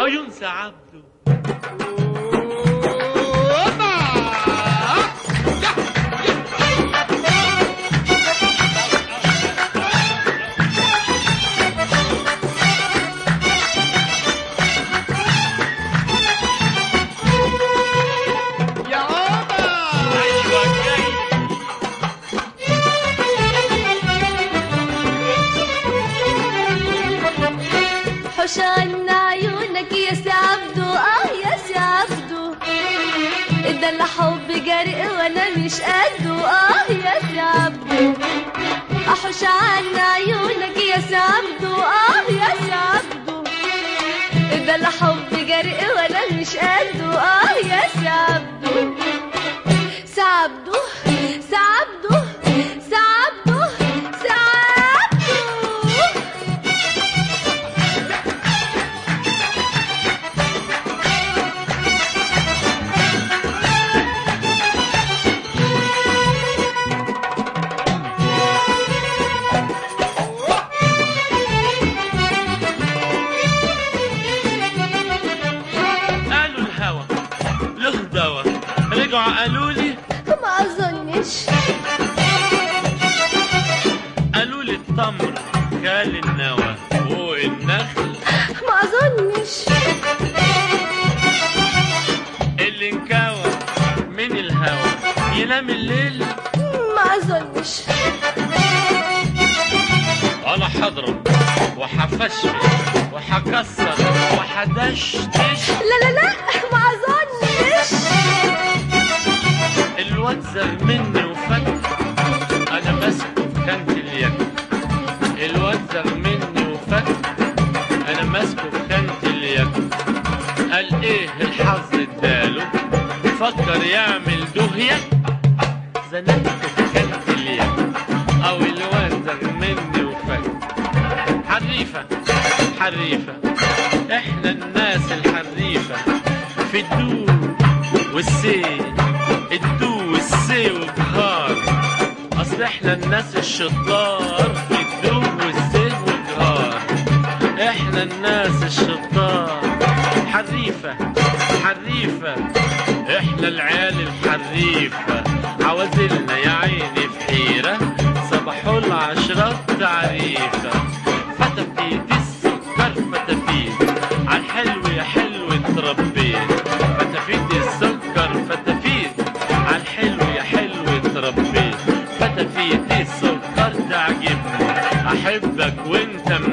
وينسى عبده يا عمر ايوه جاي حوش عنا عيونك يا سي عبدو اه يا سي عبدو ده اللي حب جري وانا مش قده اه يا سي عبدو احوش عنا عيونك يا سي عبدو اه يا سي عبدو ده اللي حب جري وانا مش قده اه يا سي عبدو سي عبدو سي عبدو سي عبدو سي عبدو قالوا الهوى له دوا رجعوا قالوا لي ما اظنش قالوا لي التمر كال النوى فوق النخل ما اظنش اللي انكوى من الهوى ينام الليل ما اظنش انا هضرب وحفشفش وحكسر وحدشتش لا لا لا ما اظنش الواد زر مني وفك انا ماسكه في كانت اليد الواد زر مني وفك انا ماسكه في كانت اليد قال ايه الحظ اداله فكر يعمل دهية زنقته في كانت اليد او الواد زر مني وفك حريفة حريفة احنا الناس الحريفة في الدو والسي الدو والسي وجهار اصل احنا الناس الشطار في الدو والسي وجهار احنا الناس الشطار حريفة حريفة احنا العيال الحريفة عوازلنا يا عيني في حيرة صباحوا العشرة تعريفة فتفيت السكر فتفيت عالحلو يا حلو اتربيت فتفيت السكر فتفيت عالحلو يا حلو اتربيت فتفيت السكر تعجبني احبك وانت